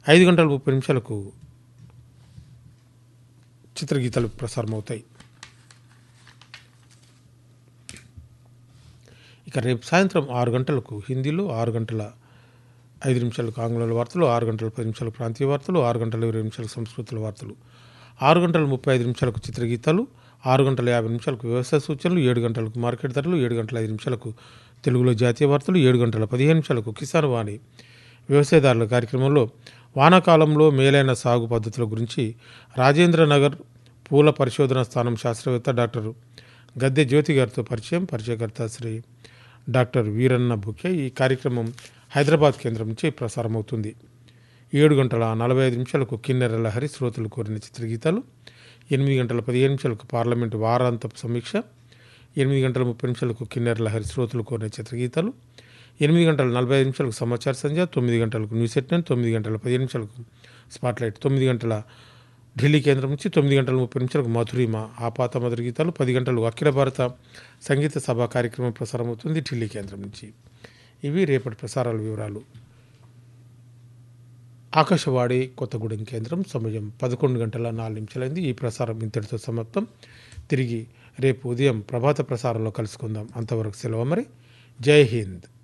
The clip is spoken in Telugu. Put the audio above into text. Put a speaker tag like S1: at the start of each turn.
S1: ఐదు గంటల ముప్పై నిమిషాలకు చిత్రగీతాలు ప్రసారమవుతాయి ఇక రేపు సాయంత్రం ఆరు గంటలకు హిందీలో ఆరు గంటల ఐదు నిమిషాలకు ఆంగ్ల వార్తలు ఆరు గంటల పది నిమిషాలకు ప్రాంతీయ వార్తలు ఆరు గంటల ఇరవై నిమిషాలకు సంస్కృతుల వార్తలు ఆరు గంటల ముప్పై ఐదు నిమిషాలకు చిత్రగీతాలు ఆరు గంటల యాభై నిమిషాలకు వ్యవసాయ సూచనలు ఏడు గంటలకు మార్కెట్ ధరలు ఏడు గంటల ఐదు నిమిషాలకు తెలుగులో జాతీయ వార్తలు ఏడు గంటల పదిహేను నిమిషాలకు కిసాన్ వాణి వ్యవసాయదారుల కార్యక్రమంలో వానాకాలంలో మేలైన సాగు పద్ధతుల గురించి రాజేంద్ర నగర్ పూల పరిశోధన స్థానం శాస్త్రవేత్త డాక్టర్ గద్దె జ్యోతి గారితో పరిచయం పరిచయకర్త శ్రీ డాక్టర్ వీరన్న బుకే ఈ కార్యక్రమం హైదరాబాద్ కేంద్రం నుంచి ప్రసారమవుతుంది ఏడు గంటల నలభై ఐదు నిమిషాలకు కిన్నెర లహరి శ్రోతలు కోరిన చిత్రగీతాలు ఎనిమిది గంటల పదిహేను నిమిషాలకు పార్లమెంటు వారాంతపు సమీక్ష ఎనిమిది గంటల ముప్పై నిమిషాలకు కిన్నెర లహరి శ్రోతలు కోరిన చిత్రగీతాలు ఎనిమిది గంటల నలభై ఐదు నిమిషాలకు సమాచార సంధ్య తొమ్మిది గంటలకు న్యూస్ ఎట్ నైన్ తొమ్మిది గంటల పదిహేను నిమిషాలకు స్పాట్లైట్ తొమ్మిది గంటల ఢిల్లీ కేంద్రం నుంచి తొమ్మిది గంటల ముప్పై నిమిషాలకు మధురిమ ఆపాత మధుర గీతాలు పది గంటలు అఖిల భారత సంగీత సభ కార్యక్రమం ప్రసారమవుతుంది ఢిల్లీ కేంద్రం నుంచి ఇవి రేపటి ప్రసారాల వివరాలు ఆకాశవాణి కొత్తగూడెం కేంద్రం సమయం పదకొండు గంటల నాలుగు నిమిషాలైంది ఈ ప్రసారం ఇంతటితో సమాప్తం తిరిగి రేపు ఉదయం ప్రభాత ప్రసారంలో కలుసుకుందాం అంతవరకు సెలవు మరి జై హింద్